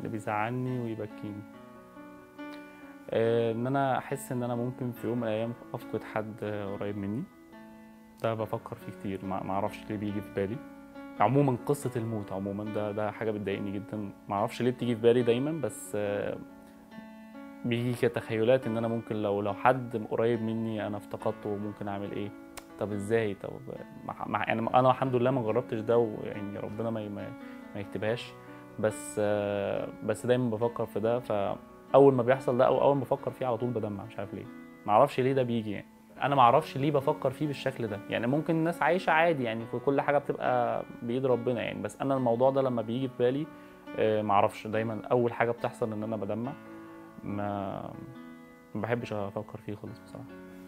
اللي بيزعلني ويبكيني آه، ان انا احس ان انا ممكن في يوم من الايام افقد حد قريب مني ده بفكر فيه كتير ما ما اعرفش ليه بيجي في بالي عموما قصة الموت عموما ده ده حاجة بتضايقني جدا ما اعرفش ليه بتيجي في بالي دايما بس آه، بيجي كتخيلات ان انا ممكن لو لو حد قريب مني انا افتقدته ممكن اعمل ايه طب ازاي طب مع مع يعني انا الحمد لله ما جربتش ده ويعني ربنا ما ما, ما يكتبهاش بس آه، بس دايما بفكر في ده فاول ما بيحصل ده او اول ما بفكر فيه على طول بدمع مش عارف ليه ما اعرفش ليه ده بيجي يعني انا ما اعرفش ليه بفكر فيه بالشكل ده يعني ممكن الناس عايشه عادي يعني كل حاجه بتبقى بايد ربنا يعني بس انا الموضوع ده لما بيجي في بالي آه، ما اعرفش دايما اول حاجه بتحصل ان انا بدمع ما ما بحبش افكر فيه خالص بصراحه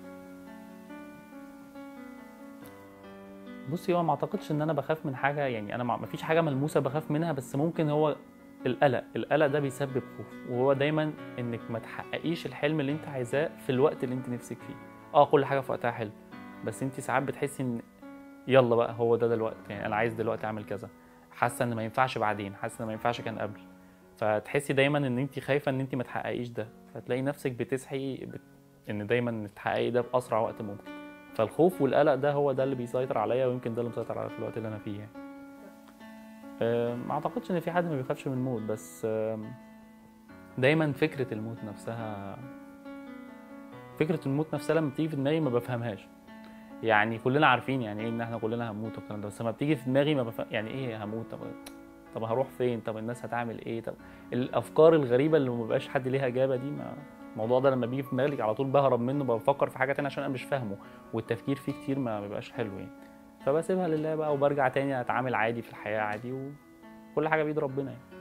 بصي هو ما اعتقدش ان انا بخاف من حاجه يعني انا ما فيش حاجه ملموسه بخاف منها بس ممكن هو القلق القلق ده بيسبب خوف وهو دايما انك ما تحققيش الحلم اللي انت عايزاه في الوقت اللي انت نفسك فيه اه كل حاجه في وقتها حلو بس انت ساعات بتحسي ان يلا بقى هو ده دلوقتي يعني انا عايز دلوقتي اعمل كذا حاسه ان ما ينفعش بعدين حاسه ان ما ينفعش كان قبل فتحسي دايما ان انت خايفه ان انت ما تحققيش ده فتلاقي نفسك بتسعي بت... ان دايما تحققي ده باسرع وقت ممكن فالخوف والقلق ده هو ده اللي بيسيطر عليا ويمكن ده اللي مسيطر عليا في الوقت اللي انا فيه يعني. أه، ما اعتقدش ان في حد ما بيخافش من الموت بس أم، دايما فكره الموت نفسها فكره الموت نفسها لما بتيجي في دماغي ما بفهمهاش يعني كلنا عارفين يعني ايه ان احنا كلنا هنموت والكلام ده بس لما بتيجي في دماغي ما بفهم يعني ايه هموت طب طب هروح فين طب الناس هتعمل ايه طب الافكار الغريبه اللي ما بيبقاش حد ليها اجابه دي ما الموضوع ده لما بيجي في دماغي على طول بهرب منه بفكر في حاجه تانية عشان انا مش فاهمه والتفكير فيه كتير ما بيبقاش حلو يعني فبسيبها لله بقى وبرجع تاني اتعامل عادي في الحياه عادي وكل حاجه بيد ربنا يعني